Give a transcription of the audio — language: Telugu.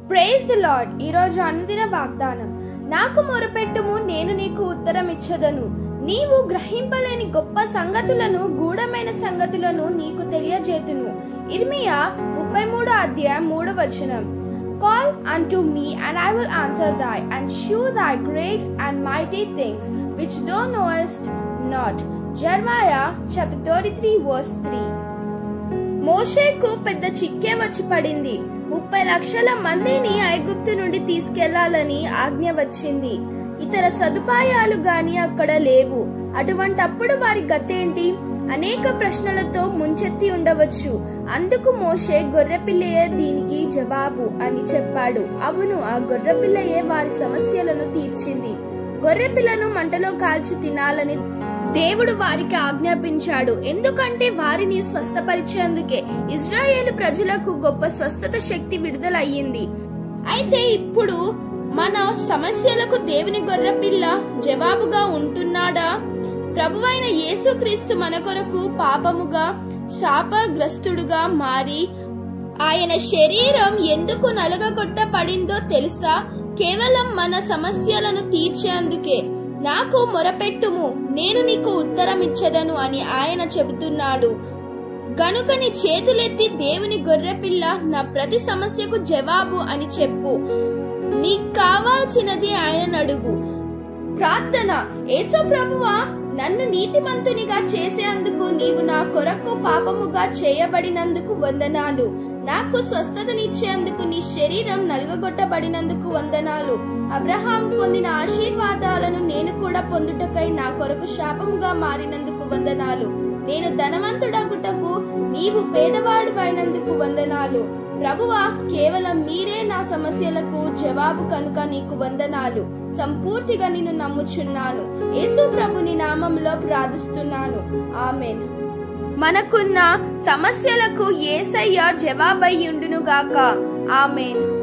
ప్రేజ్ ది లార్డ్ ఈరోజు అనుదిన వాగ్దానం నాకు మొరపెట్టుము నేను నీకు ఉత్తరం ఇచ్చదను నీవు గ్రహింపలేని గొప్ప సంగతులను గూఢమైన సంగతులను నీకు తెలియజేతును ఇర్మియా ముప్పై మూడో అధ్యాయం మూడో వచనం call unto me and I will answer thy and shew thy great and mighty things which thou knowest not. Jeremiah chapter 33 verse 3 మోషేకు పెద్ద చిక్కే వచ్చి పడింది ముప్పై లక్షల మందిని ఐగుప్తు నుండి తీసుకెళ్లాలని ఆజ్ఞ వచ్చింది ఇతర సదుపాయాలు గాని అక్కడ లేవు అటువంటప్పుడు వారి గతేంటి అనేక ప్రశ్నలతో ముంచెత్తి ఉండవచ్చు అందుకు మోషే గొర్రెపిల్లయే దీనికి జవాబు అని చెప్పాడు అవును ఆ గొర్రెపిల్లయే వారి సమస్యలను తీర్చింది గొర్రెపిల్లను మంటలో కాల్చి తినాలని దేవుడు వారికి ఆజ్ఞాపించాడు ఎందుకంటే వారిని స్వస్థపరిచేందుకే ఇజ్రాయేలు ప్రజలకు గొప్ప స్వస్థత శక్తి విడుదలయ్యింది అయితే ఇప్పుడు మన సమస్యలకు దేవుని గొర్రెపిల్ల జవాబుగా ఉంటున్నాడా ప్రభువైన యేసుక్రీస్తు మన కొరకు పాపముగా శాపగ్రస్తుడుగా మారి ఆయన శరీరం ఎందుకు నలగగొట్టబడిందో తెలుసా కేవలం మన సమస్యలను తీర్చేందుకే నాకు మొరపెట్టుము నేను నీకు ఉత్తరం ఇచ్చదను అని ఆయన చెబుతున్నాడు గనుక నీ చేతులెత్తి దేవుని గొర్రెపిల్ల నా ప్రతి సమస్యకు జవాబు అని చెప్పు నీకు కావాల్సినది ఆయన అడుగు ప్రార్థన యేసు ప్రభువా నన్ను నీతిమంతునిగా చేసేందుకు నీవు నా కొరకు పాపముగా చేయబడినందుకు వందనాలు నాకు స్వస్థతనిచ్చేందుకు నీ శరీరం నలుగగొట్టబడినందుకు వందనాలు అబ్రహాం పొందిన ఆశీర్వాదాలను నేను కూడా పొందుటకై నా కొరకు శాపముగా మారినందుకు వందనాలు నేను ధనవంతుడగుటకు నీవు పేదవాడువైనందుకు వందనాలు ప్రభువా కేవలం మీరే నా సమస్యలకు జవాబు కనుక నీకు వందనాలు సంపూర్తిగా నిన్ను నమ్ముచున్నాను యేసు ప్రభుని నామంలో ప్రార్థిస్తున్నాను ఆమెన్ మనకున్న సమస్యలకు ఏసయ్య జవాబయ్యుండునుగాక ఆమెన్